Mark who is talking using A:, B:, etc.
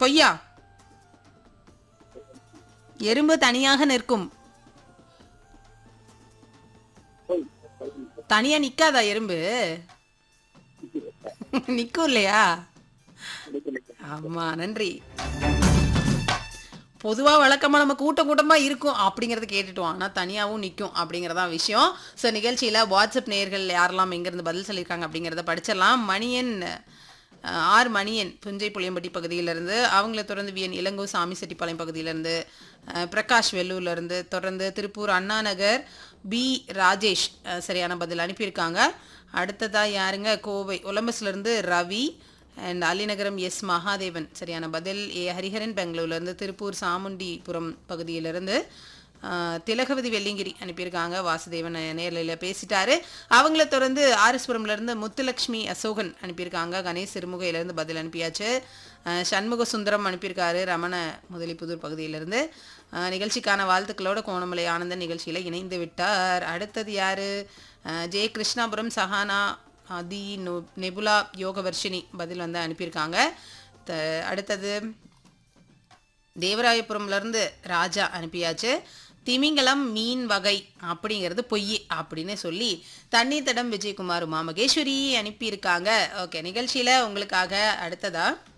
A: பொய்யா எறும்பு தனியாக நிற்கும் தனியா நிக்காதா எறும்பு நிக்கும் இல்லையா ஆமா நன்றி பொதுவா வழக்கமா நம்ம கூட்டம் கூட்டமா இருக்கும் அப்படிங்கறத கேட்டுட்டோம் ஆனா தனியாவும் நிக்கும் அப்படிங்கறதா விஷயம் ஸோ நிகழ்ச்சியில வாட்ஸ்அப் நேயர்கள் யாரெல்லாம் எங்கிருந்து பதில் சொல்லியிருக்காங்க அப்படிங்கறத படிச்சிடலாம் மணியன் அஹ், ஆர் மணியன் புஞ்சை புளியம்பட்டி பகுதியிலிருந்து அவங்கள தொடர்ந்து விஎன் இளங்கோ சாமி செட்டிப்பாளையம் பகுதியிலிருந்து அஹ், பிரகாஷ் வெள்ளூர்ல இருந்து தொடர்ந்து திருப்பூர் அண்ணா நகர் பி ராஜேஷ் அஹ், சரியான பதில் அனுப்பியிருக்காங்க அடுத்ததா யாருங்க கோவை ஒலம்பஸ்ல இருந்து ரவி அண்ட் அலிநகரம் எஸ் மகாதேவன் சரியான பதில் ஏ ஹரிஹரன் பெங்களூர்லேருந்து திருப்பூர் சாமுண்டிபுரம் பகுதியிலிருந்து ஆஹ், திலகவதி வெள்ளிங்கிரி அனுப்பியிருக்காங்க வாசுதேவன் நேரில் பேசிட்டாரு அவங்கள தொடர்ந்து ஆர்எஸ்புரம்லேருந்து முத்துலக்ஷ்மி அசோகன் அனுப்பியிருக்காங்க கணேஷ் சிறுமுகையிலேருந்து பதில் அனுப்பியாச்சு ஆஹ், சண்முக சுந்தரம் அனுப்பியிருக்காரு ரமண முதலிப்புதூர் பகுதியிலிருந்து ஆஹ், நிகழ்ச்சிக்கான வாழ்த்துக்களோட கோணமலை ஆனந்தன் நிகழ்ச்சியில் இணைந்து விட்டார் அடுத்தது யாரு ஆஹ், ஜெய கிருஷ்ணாபுரம் சஹானா அதி நொ- நெபுலா யோகவர்ஷினி பதில் வந்து அனுப்பியிருக்காங்க த- அடுத்தது தேவராயபுரம்ல இருந்து ராஜா அனுப்பியாச்சு திமிங்கலம் மீன் வகை அப்படிங்கிறது பொய் அப்படின்னு சொல்லி தண்ணீர் தடம் விஜயகுமார் உமா மகேஸ்வரி அனுப்பியிருக்காங்க ஓகே நிகழ்ச்சியில உங்களுக்காக அடுத்ததா